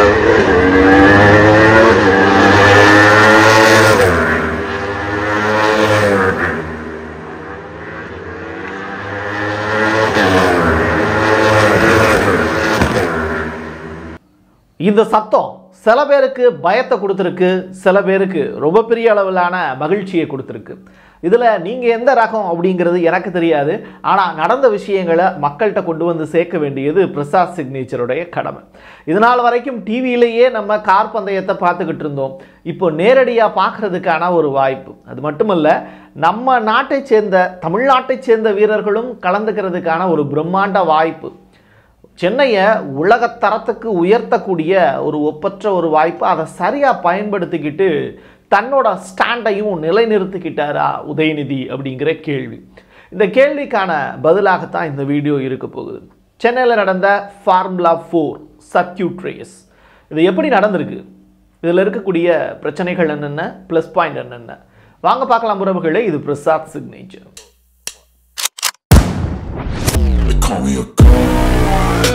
இந்த சத்தம் சில பேருக்கு பயத்தை கொடுத்துருக்கு சில பேருக்கு ரொம்ப பெரிய அளவிலான மகிழ்ச்சியை கொடுத்துருக்கு இதில் நீங்கள் எந்த ரகம் அப்படிங்கிறது எனக்கு தெரியாது ஆனால் நடந்த விஷயங்களை மக்கள்கிட்ட கொண்டு வந்து சேர்க்க வேண்டியது பிரசாத் சிக்னேச்சருடைய கடமை இதனால் வரைக்கும் டிவியிலேயே நம்ம கார் பந்தயத்தை பார்த்துக்கிட்டு இருந்தோம் இப்போ நேரடியாக பார்க்கறதுக்கான ஒரு வாய்ப்பு அது மட்டுமல்ல நம்ம நாட்டை சேர்ந்த தமிழ்நாட்டை சேர்ந்த வீரர்களும் கலந்துக்கிறதுக்கான ஒரு பிரம்மாண்ட வாய்ப்பு சென்னையை உலகத்தரத்துக்கு உயர்த்தக்கூடிய ஒரு ஒப்பற்ற ஒரு வாய்ப்பு அதை சரியாக பயன்படுத்திக்கிட்டு தன்னோட ஸ்டாண்டையும் நிலைநிறுத்திக்கிட்டாரா உதயநிதி அப்படிங்கிற கேள்வி இந்த கேள்விக்கான பதிலாகத்தான் இந்த வீடியோ இருக்க போகுது சென்னையில் நடந்த ஃபார்முலா ஃபோர் சர்க்கியூட் ரேஸ் இது எப்படி நடந்திருக்கு இதில் இருக்கக்கூடிய பிரச்சனைகள் என்னென்ன ப்ளஸ் பாயிண்ட் என்னென்ன வாங்க பார்க்கலாம் உறவுகளே இது Prasad signature They call me a god.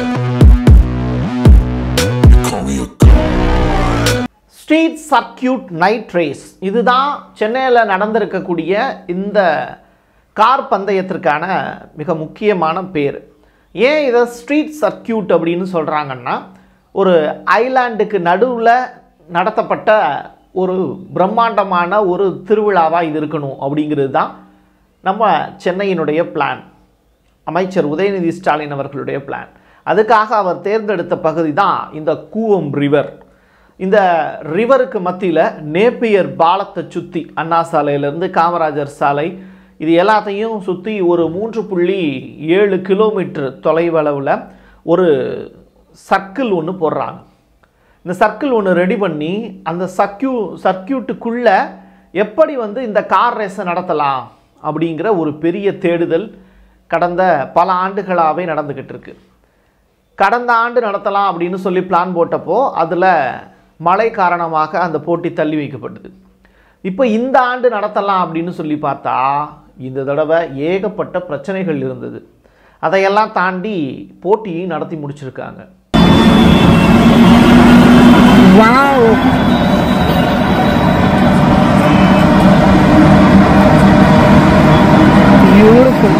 They call me a god. Street circuit night race இதுதான் சென்னையில் நடந்திருக்கக்கூடிய இந்த கார் பந்தயத்திற்கான மிக முக்கியமான பேர் ஏன் இதை ஸ்ட்ரீட் சர்க்கியூட் அப்படின்னு சொல்கிறாங்கன்னா ஒரு ஐலாண்டுக்கு நடுவில் நடத்தப்பட்ட ஒரு பிரம்மாண்டமான ஒரு திருவிழாவாக இது இருக்கணும் அப்படிங்கிறது தான் நம்ம சென்னையினுடைய பிளான் அமைச்சர் உதயநிதி ஸ்டாலின் அவர்களுடைய பிளான் அதுக்காக அவர் தேர்ந்தெடுத்த பகுதி தான் இந்த கூவம் ரிவர் இந்த ரிவருக்கு மத்தியில் நேப்பியர் பாலத்தை சுற்றி அண்ணா சாலையிலேருந்து காமராஜர் சாலை இது எல்லாத்தையும் சுற்றி ஒரு மூன்று புள்ளி ஏழு கிலோமீட்டர் தொலைவளவில் ஒரு சர்க்கிள் ஒன்று போடுறாங்க இந்த சர்க்கிள் ஒன்று ரெடி பண்ணி அந்த சர்க்கியூ சர்க்கியூட்டுக்குள்ளே எப்படி வந்து இந்த கார் ரேஸை நடத்தலாம் அப்படிங்கிற ஒரு பெரிய தேடுதல் கடந்த பல ஆண்டுகளாகவே நடந்துக்கிட்டு இருக்கு கடந்த ஆண்டு நடத்தலாம் அப்படின்னு சொல்லி பிளான் போட்டப்போ அதில் மழை காரணமாக அந்த போட்டி தள்ளி வைக்கப்பட்டது இப்போ இந்த ஆண்டு நடத்தலாம் அப்படின்னு சொல்லி பார்த்தா இந்த தடவை ஏகப்பட்ட பிரச்சனைகள் இருந்தது அதையெல்லாம் தாண்டி போட்டியை நடத்தி முடிச்சிருக்காங்க Wow. Beautiful.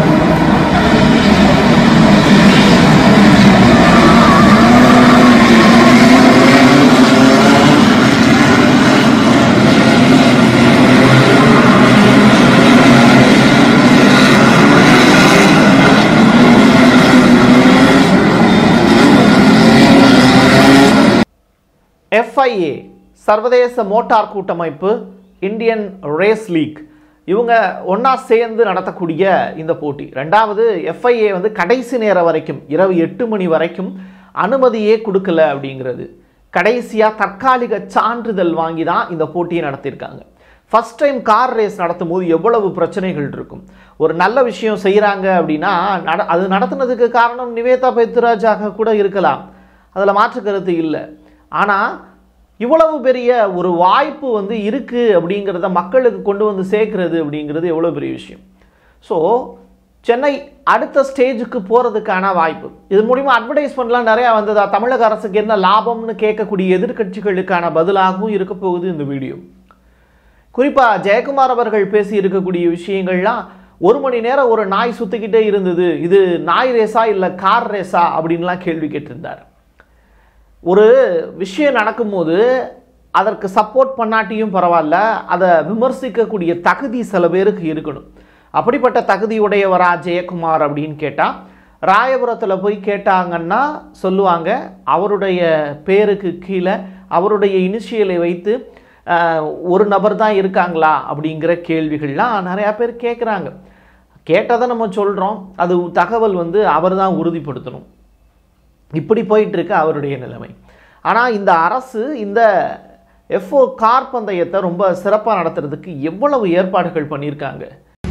எஃப்ஐஏ சர்வதேச மோட்டார் கூட்டமைப்பு இந்தியன் ரேஸ் லீக் இவங்க ஒன்றா சேர்ந்து நடத்தக்கூடிய இந்த போட்டி ரெண்டாவது எஃப்ஐஏ வந்து கடைசி நேரம் வரைக்கும் இரவு எட்டு மணி வரைக்கும் அனுமதியே கொடுக்கல அப்படிங்கிறது கடைசியாக தற்காலிக சான்றிதழ் வாங்கி தான் இந்த போட்டியை நடத்தியிருக்காங்க ஃபர்ஸ்ட் டைம் கார் ரேஸ் நடத்தும் போது எவ்வளவு பிரச்சனைகள் இருக்கும் ஒரு நல்ல விஷயம் செய்கிறாங்க அப்படின்னா நட அது நடத்துனதுக்கு காரணம் நிவேதா பெத்ராஜாக கூட இருக்கலாம் அதில் மாற்று கருத்து இல்லை ஆனால் இவ்வளவு பெரிய ஒரு வாய்ப்பு வந்து இருக்குது அப்படிங்கிறத மக்களுக்கு கொண்டு வந்து சேர்க்கறது அப்படிங்கிறது எவ்வளோ பெரிய விஷயம் ஸோ சென்னை அடுத்த ஸ்டேஜுக்கு போகிறதுக்கான வாய்ப்பு இது மூலிமா அட்வர்டைஸ்மெண்ட்லாம் நிறையா வந்ததா தமிழக அரசுக்கு என்ன லாபம்னு கேட்கக்கூடிய எதிர்க்கட்சிகளுக்கான பதிலாகவும் இருக்க போகுது இந்த வீடியோ குறிப்பாக ஜெயக்குமார் அவர்கள் பேசி இருக்கக்கூடிய விஷயங்கள்லாம் ஒரு மணி நேரம் ஒரு நாய் சுற்றிக்கிட்டே இருந்தது இது நாய் ரேஸா இல்லை கார் ரேஸா அப்படின்லாம் கேள்வி கேட்டிருந்தார் ஒரு விஷயம் நடக்கும்போது அதற்கு சப்போர்ட் பண்ணாட்டியும் பரவாயில்ல அதை விமர்சிக்கக்கூடிய தகுதி சில பேருக்கு இருக்கணும் அப்படிப்பட்ட தகுதியுடையவரா ஜெயக்குமார் அப்படின்னு கேட்டால் ராயபுரத்தில் போய் கேட்டாங்கன்னா சொல்லுவாங்க அவருடைய பேருக்கு கீழே அவருடைய இனிஷியலை வைத்து ஆஹ், ஒரு நபர் தான் இருக்காங்களா அப்படிங்கிற கேள்விகள்லாம் நிறையா பேர் கேட்குறாங்க கேட்டதை நம்ம சொல்கிறோம் அது தகவல் வந்து அவர் தான் உறுதிப்படுத்தணும் இப்படி போயிட்டு இருக்கு அவருடைய நிலைமை ஆனால் இந்த அரசு இந்த எஃப்ஓ கார் பந்தயத்தை ரொம்ப சிறப்பாக நடத்துறதுக்கு எவ்வளவு ஏற்பாடுகள் பண்ணியிருக்காங்க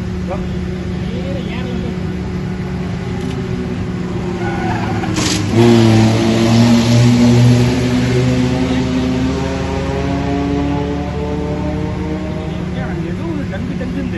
ஏதோ ஒரு டங்கு டங்குன்னு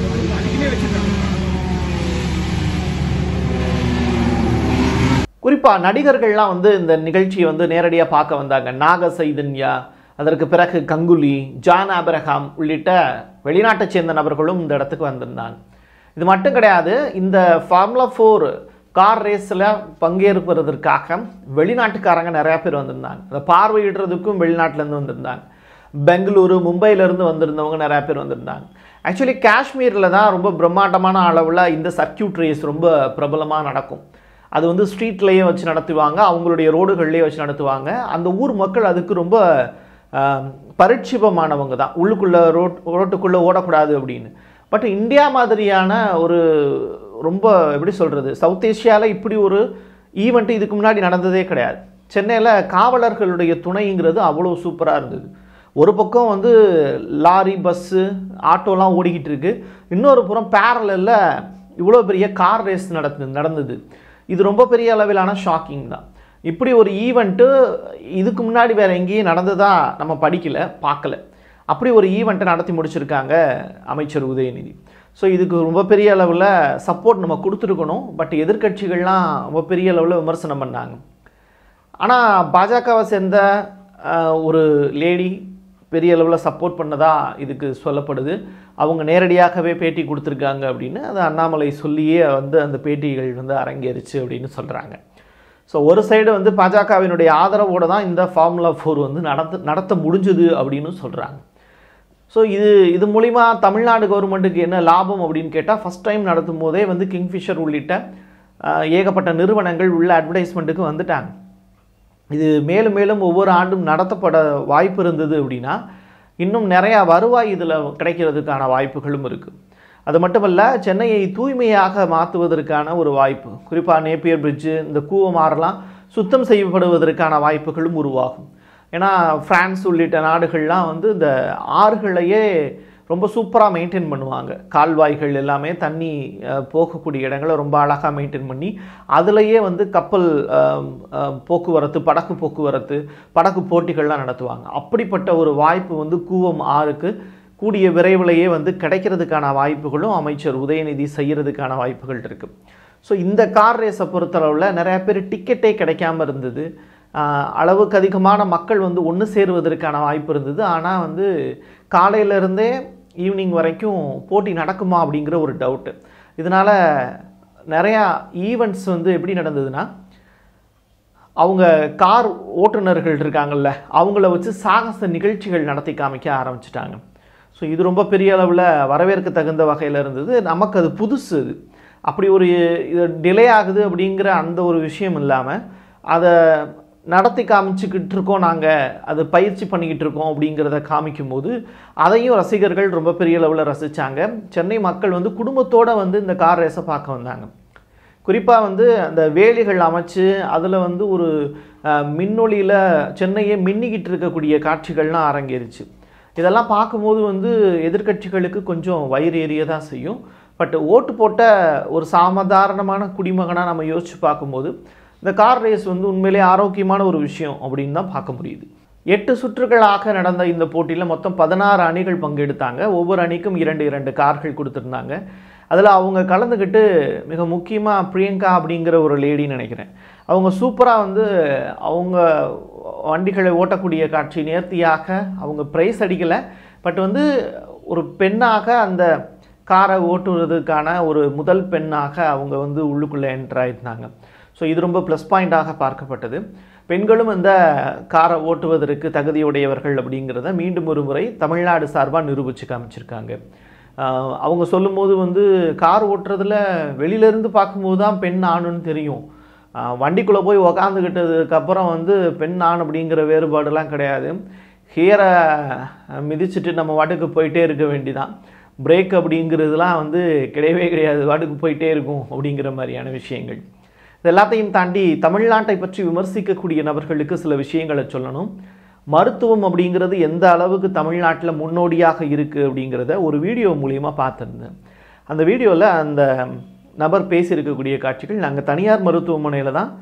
அதுக்குன்னே வச்சிருக்காங்க குறிப்பா குறிப்பாக நடிகர்கள்லாம் வந்து இந்த நிகழ்ச்சியை வந்து நேரடியாக பார்க்க வந்தாங்க நாக சைதன்யா அதற்கு பிறகு கங்குலி ஜான் ஆபிரகாம் உள்ளிட்ட வெளிநாட்டைச் சேர்ந்த நபர்களும் இந்த இடத்துக்கு வந்திருந்தாங்க இது மட்டும் கிடையாது இந்த ஃபார்முலா ஃபோர் கார் ரேஸில் பங்கேற்பதற்காக வெளிநாட்டுக்காரங்க நிறையா பேர் வந்திருந்தாங்க அதை பார்வையிடுறதுக்கும் வெளிநாட்டிலேருந்து வந்திருந்தாங்க பெங்களூரு மும்பையிலேருந்து வந்திருந்தவங்க நிறையா பேர் வந்திருந்தாங்க ஆக்சுவலி காஷ்மீரில் தான் ரொம்ப பிரம்மாண்டமான அளவில் இந்த சர்க்கியூட் ரேஸ் ரொம்ப பிரபலமாக நடக்கும் அது வந்து ஸ்ட்ரீட்லேயே வச்சு நடத்துவாங்க அவங்களுடைய ரோடுகள்லேயே வச்சு நடத்துவாங்க அந்த ஊர் மக்கள் அதுக்கு ரொம்ப ஆம், பரிட்சிபமானவங்க தான் உள்ளுக்குள்ளே ரோட் ரோட்டுக்குள்ளே ஓடக்கூடாது அப்படின்னு பட் இந்தியா மாதிரியான ஒரு ரொம்ப எப்படி சொல்கிறது சவுத் ஏஷியாவில் இப்படி ஒரு ஈவெண்ட் இதுக்கு முன்னாடி நடந்ததே கிடையாது சென்னையில் காவலர்களுடைய துணைங்கிறது அவ்வளோ சூப்பராக இருந்தது ஒரு பக்கம் வந்து லாரி பஸ்ஸு ஆட்டோலாம் ஓடிக்கிட்டு இருக்கு இன்னொரு புறம் பேரலில் இவ்வளோ பெரிய கார் ரேஸ் நடந்து நடந்தது இது ரொம்ப பெரிய அளவிலான ஷாக்கிங் தான் இப்படி ஒரு ஈவெண்ட்டு இதுக்கு முன்னாடி வேற எங்கேயும் நடந்ததா நம்ம படிக்கல பார்க்கல அப்படி ஒரு ஈவெண்ட்டை நடத்தி முடிச்சிருக்காங்க அமைச்சர் உதயநிதி ஸோ இதுக்கு ரொம்ப பெரிய அளவில் சப்போர்ட் நம்ம கொடுத்துருக்கணும் பட் எதிர்க்கட்சிகள்லாம் ரொம்ப பெரிய அளவில் விமர்சனம் பண்ணாங்க ஆனால் பாஜகவை சேர்ந்த அஹ், ஒரு லேடி பெரிய அளவில் சப்போர்ட் பண்ணதா இதுக்கு சொல்லப்படுது அவங்க நேரடியாகவே பேட்டி கொடுத்துருக்காங்க அப்படின்னு அது அண்ணாமலை சொல்லியே வந்து அந்த பேட்டிகள் வந்து அரங்கேறிச்சு அப்படின்னு சொல்கிறாங்க ஸோ ஒரு சைடு வந்து பாஜகவினுடைய ஆதரவோடு தான் இந்த ஃபார்முலா ஃபோர் வந்து நடத்த நடத்த முடிஞ்சுது அப்படின்னு சொல்கிறாங்க ஸோ இது இது மூலிமா தமிழ்நாடு கவர்மெண்ட்டுக்கு என்ன லாபம் அப்படின்னு கேட்டால் ஃபஸ்ட் டைம் நடத்தும் போதே வந்து கிங்ஃபிஷர் உள்ளிட்ட அஹ், ஏகப்பட்ட நிறுவனங்கள் உள்ள அட்வர்டைஸ்மெண்ட்டுக்கு வந்துட்டாங்க இது மேலும் மேலும் ஒவ்வொரு ஆண்டும் நடத்தப்பட வாய்ப்பு இருந்தது அப்படின்னா இன்னும் நிறையா வருவாய் இதில் கிடைக்கிறதுக்கான வாய்ப்புகளும் இருக்குது அது மட்டுமல்ல சென்னையை தூய்மையாக மாற்றுவதற்கான ஒரு வாய்ப்பு குறிப்பாக நேப்பியர் பிரிட்ஜு இந்த கூவமாரெல்லாம் சுத்தம் செய்யப்படுவதற்கான வாய்ப்புகளும் உருவாகும் ஏன்னா பிரான்ஸ் உள்ளிட்ட நாடுகள்லாம் வந்து இந்த ஆறுகளையே ரொம்ப சூப்பராக மெயின்டைன் பண்ணுவாங்க கால்வாய்கள் எல்லாமே தண்ணி அஹ், போகக்கூடிய இடங்களை ரொம்ப அழகாக மெயின்டைன் பண்ணி அதுலேயே வந்து கப்பல் அஹ், அஹ், போக்குவரத்து படகு போக்குவரத்து படகு போட்டிகள்லாம் நடத்துவாங்க அப்படிப்பட்ட ஒரு வாய்ப்பு வந்து கூவம் ஆறுக்கு கூடிய விரைவிலேயே வந்து கிடைக்கிறதுக்கான வாய்ப்புகளும் அமைச்சர் உதயநிதி செய்கிறதுக்கான வாய்ப்புகள் இருக்குது ஸோ இந்த கார் ரேஸை பொறுத்தளவில் நிறைய பேர் டிக்கெட்டே கிடைக்காம இருந்தது ஆஹ் அளவுக்கு அதிகமான மக்கள் வந்து ஒன்று சேருவதற்கான வாய்ப்பு இருந்தது ஆனால் வந்து காலையிலேருந்தே ஈவினிங் வரைக்கும் போட்டி நடக்குமா அப்படிங்கிற ஒரு டவுட்டு இதனால் நிறையா ஈவெண்ட்ஸ் வந்து எப்படி நடந்ததுன்னா அவங்க கார் ஓட்டுநர்கள் இருக்காங்கல்ல அவங்கள வச்சு சாகச நிகழ்ச்சிகள் நடத்தி காமிக்க ஆரம்பிச்சிட்டாங்க ஸோ இது ரொம்ப பெரிய அளவில் வரவேற்க தகுந்த வகையில் இருந்தது நமக்கு அது புதுசு இது அப்படி ஒரு இது டிலே ஆகுது அப்படிங்கிற அந்த ஒரு விஷயம் இல்லாமல் அதை நடத்தி காமிச்சுக்கிட்டு இருக்கோம் நாங்கள் அது பயிற்சி பண்ணிக்கிட்டு இருக்கோம் அப்படிங்கிறத காமிக்கும் போது அதையும் ரசிகர்கள் ரொம்ப பெரிய அளவில் ரசித்தாங்க சென்னை மக்கள் வந்து குடும்பத்தோடு வந்து இந்த கார் ரேஸை பார்க்க வந்தாங்க குறிப்பாக வந்து அந்த வேலிகள் அமைச்சு அதில் வந்து ஒரு அஹ், மின்னொளியில் சென்னையை மின்னிக்கிட்டு இருக்கக்கூடிய காட்சிகள்லாம் அரங்கேறிச்சு இதெல்லாம் பார்க்கும்போது வந்து எதிர்க்கட்சிகளுக்கு கொஞ்சம் வயிறு எரிய தான் செய்யும் பட் ஓட்டு போட்ட ஒரு சாதாரணமான குடிமகனாக நம்ம யோசித்து பார்க்கும்போது இந்த கார் ரேஸ் வந்து உண்மையிலே ஆரோக்கியமான ஒரு விஷயம் அப்படின்னு தான் பார்க்க முடியுது எட்டு சுற்றுகளாக நடந்த இந்த போட்டியில் மொத்தம் பதினாறு அணிகள் பங்கெடுத்தாங்க ஒவ்வொரு அணிக்கும் இரண்டு இரண்டு கார்கள் கொடுத்துருந்தாங்க அதில் அவங்க கலந்துக்கிட்டு மிக முக்கியமாக பிரியங்கா அப்படிங்கிற ஒரு லேடின்னு நினைக்கிறேன் அவங்க சூப்பராக வந்து அவங்க வண்டிகளை ஓட்டக்கூடிய காட்சி நேர்த்தியாக அவங்க ப்ரைஸ் அடிக்கலை பட் வந்து ஒரு பெண்ணாக அந்த காரை ஓட்டுவதற்கான ஒரு முதல் பெண்ணாக அவங்க வந்து உள்ளுக்குள்ளே என்டர் ஆயிருந்தாங்க ஸோ இது ரொம்ப ப்ளஸ் பாயிண்டாக பார்க்கப்பட்டது பெண்களும் இந்த காரை ஓட்டுவதற்கு தகுதியுடையவர்கள் அப்படிங்கிறத மீண்டும் ஒரு முறை தமிழ்நாடு சார்பாக நிரூபித்து காமிச்சிருக்காங்க ஆஹ் அவங்க சொல்லும்போது வந்து கார் ஓட்டுறதுல வெளியிலேருந்து பார்க்கும்போது தான் பெண் ஆணுன்னு தெரியும் ஆஹ் வண்டிக்குள்ளே போய் உக்காந்துக்கிட்டதுக்கு அப்புறம் வந்து பெண் ஆண் அப்படிங்கிற வேறுபாடுலாம் கிடையாது ஹியரை மிதிச்சிட்டு நம்ம வாட்டுக்கு போயிட்டே இருக்க வேண்டிதான் பிரேக் அப்படிங்கிறதுலாம் வந்து கிடையவே கிடையாது வாட்டுக்கு போயிட்டே இருக்கும் அப்படிங்கிற மாதிரியான விஷயங்கள் இது எல்லாத்தையும் தாண்டி தமிழ்நாட்டை பற்றி விமர்சிக்கக்கூடிய நபர்களுக்கு சில விஷயங்களை சொல்லணும் மருத்துவம் அப்படிங்கிறது எந்த அளவுக்கு தமிழ்நாட்டில் முன்னோடியாக இருக்குது அப்படிங்கிறத ஒரு வீடியோ மூலியமா பார்த்துருந்தேன் அந்த வீடியோவில் அந்த நபர் பேசியிருக்கக்கூடிய காட்சிகள் நாங்கள் தனியார் மருத்துவமனையில் தான்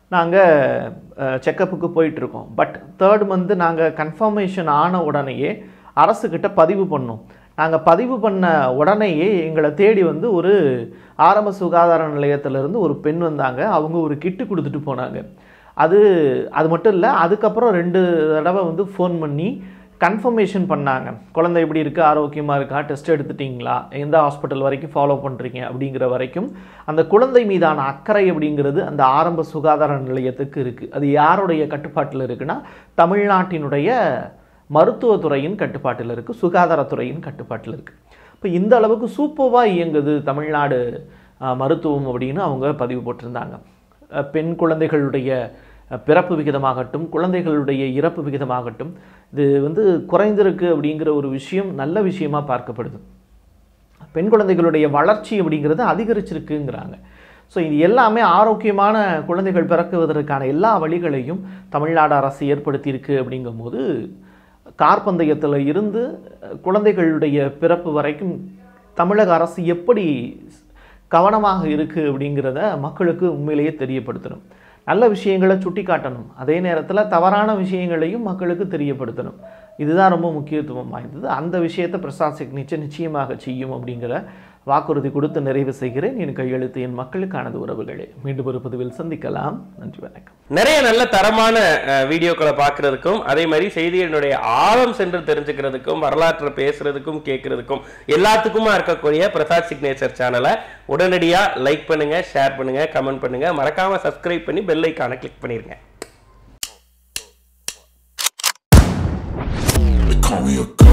நாங்கள் செக்கப்புக்கு போயிட்டுருக்கோம் பட் தேர்ட் மந்த்து நாங்கள் கன்ஃபர்மேஷன் ஆன உடனேயே அரசுக்கிட்ட பதிவு பண்ணோம் நாங்கள் பதிவு பண்ண உடனேயே எங்களை தேடி வந்து ஒரு ஆரம்ப சுகாதார நிலையத்திலிருந்து ஒரு பெண் வந்தாங்க அவங்க ஒரு கிட்டு கொடுத்துட்டு போனாங்க அது அது மட்டும் இல்லை அதுக்கப்புறம் ரெண்டு தடவை வந்து ஃபோன் பண்ணி கன்ஃபர்மேஷன் பண்ணாங்க குழந்தை எப்படி இருக்குது ஆரோக்கியமாக இருக்கா டெஸ்ட் எடுத்துட்டிங்களா எந்த ஹாஸ்பிட்டல் வரைக்கும் ஃபாலோ பண்ணுறீங்க அப்படிங்கிற வரைக்கும் அந்த குழந்தை மீதான அக்கறை அப்படிங்கிறது அந்த ஆரம்ப சுகாதார நிலையத்துக்கு இருக்குது அது யாருடைய கட்டுப்பாட்டில் இருக்குன்னா தமிழ்நாட்டினுடைய மருத்துவத்துறையின் கட்டுப்பாட்டில் இருக்குது சுகாதாரத்துறையின் கட்டுப்பாட்டில் இருக்குது இப்போ இந்த அளவுக்கு சூப்பராக இயங்குது தமிழ்நாடு அஹ், மருத்துவம் அப்படின்னு அவங்க பதிவு போட்டிருந்தாங்க அஹ், பெண் குழந்தைகளுடைய அஹ், பிறப்பு விகிதமாகட்டும் குழந்தைகளுடைய இறப்பு விகிதமாகட்டும் இது வந்து குறைந்திருக்கு அப்படிங்கிற ஒரு விஷயம் நல்ல விஷயமா பார்க்கப்படுது பெண் குழந்தைகளுடைய வளர்ச்சி அப்படிங்கிறது அதிகரிச்சிருக்குங்கிறாங்க ஸோ இது எல்லாமே ஆரோக்கியமான குழந்தைகள் பிறக்குவதற்கான எல்லா வழிகளையும் தமிழ்நாடு அரசு ஏற்படுத்தியிருக்கு அப்படிங்கும்போது கார்பந்தயத்தில் இருந்து அஹ், குழந்தைகளுடைய பிறப்பு வரைக்கும் தமிழக அரசு எப்படி கவனமாக இருக்குது அப்படிங்கிறத மக்களுக்கு உண்மையிலேயே தெரியப்படுத்தணும் நல்ல விஷயங்களை சுட்டி காட்டணும் அதே நேரத்தில் தவறான விஷயங்களையும் மக்களுக்கு தெரியப்படுத்தணும் இதுதான் ரொம்ப முக்கியத்துவம் வாய்ந்தது அந்த விஷயத்தை பிரசாத் சிக்னேச்சர் நிச்சயமாக செய்யும் அப்படிங்கிற வாக்குறுதி கொடுத்து நிறைவு செய்கிறேன் என் கையெழுத்து என் மக்களுக்கானது உறவுகளே மீண்டும் ஒரு பதிவில் சந்திக்கலாம் நன்றி வணக்கம் நிறைய நல்ல தரமான அஹ், வீடியோக்களை பார்க்கறதுக்கும் அதே மாதிரி செய்திகளினுடைய ஆழம் சென்று தெரிஞ்சுக்கிறதுக்கும் வரலாற்றை பேசுறதுக்கும் கேட்கறதுக்கும் எல்லாத்துக்குமா இருக்கக்கூடிய பிரசாத் சிக்னேச்சர் சேனலை உடனடியா லைக் பண்ணுங்க ஷேர் பண்ணுங்க கமெண்ட் பண்ணுங்க மறக்காம சப்ஸ்கிரைப் பண்ணி பெல் ஐக்கானை கிளிக் பண்ணிருங்க They call me a